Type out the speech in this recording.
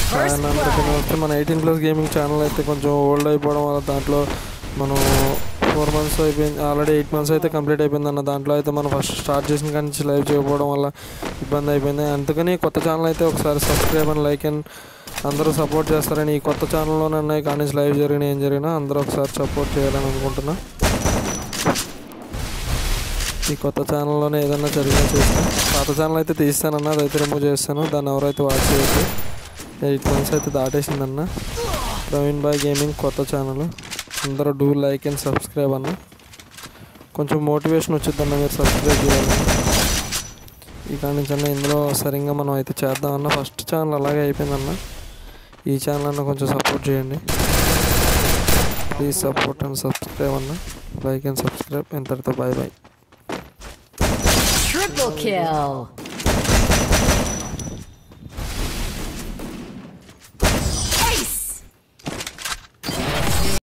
And అందరికీ నమస్తే మన ఎయిటీన్ ప్లస్ గేమింగ్ ఛానల్ అయితే కొంచెం ఓల్డ్ అయిపోవడం వల్ల దాంట్లో మనం ఫోర్ మంత్స్ అయిపోయింది ఆల్రెడీ ఎయిట్ మంత్స్ అయితే కంప్లీట్ అయిపోయింది అన్న దాంట్లో అయితే మనం ఫస్ట్ స్టార్ట్ చేసిన కానీ నుంచి లైవ్ చేయకపోవడం వల్ల ఇబ్బంది అయిపోయింది అందుకని కొత్త ఛానల్ అయితే ఒకసారి సబ్స్క్రైబ్ అండ్ లైక్ అండ్ అందరూ సపోర్ట్ చేస్తారని ఈ కొత్త ఛానల్లోనే కానీ లైవ్ జరిగిన ఏం జరిగినా అందరూ ఒకసారి సపోర్ట్ చేయాలని అనుకుంటున్నా ఈ కొత్త ఛానల్లోనే ఏదైనా జరిగినా చేస్తాను పాత ఛానల్ అయితే తీస్తానన్న అదైతే రిమూవ్ చేస్తాను దాన్ని ఎవరైతే వాచ్ చేయొచ్చు ఎయిట్ మంత్స్ అయితే దాటేసిందన్న ప్రవీణ్ బాయ్ గేమింగ్ కొత్త ఛానల్ అందరూ డూ లైక్ అండ్ సబ్స్క్రైబ్ అన్న కొంచెం మోటివేషన్ వచ్చిందన్న మీరు సబ్స్క్రైబ్ చేయాలని ఇక నుంచి అన్న ఇందులో సరిగ్గా మనం అయితే చేద్దామన్న ఫస్ట్ ఛానల్ అలాగే అయిపోయిందన్న ఈ ఛానల్ అన్న కొంచెం సపోర్ట్ చేయండి ప్లీజ్ సపోర్ట్ అండ్ సబ్స్క్రైబ్ అన్న లైక్ అండ్ సబ్స్క్రైబ్ ఎంతటితో బాయ్ బాయ్ Triple kill.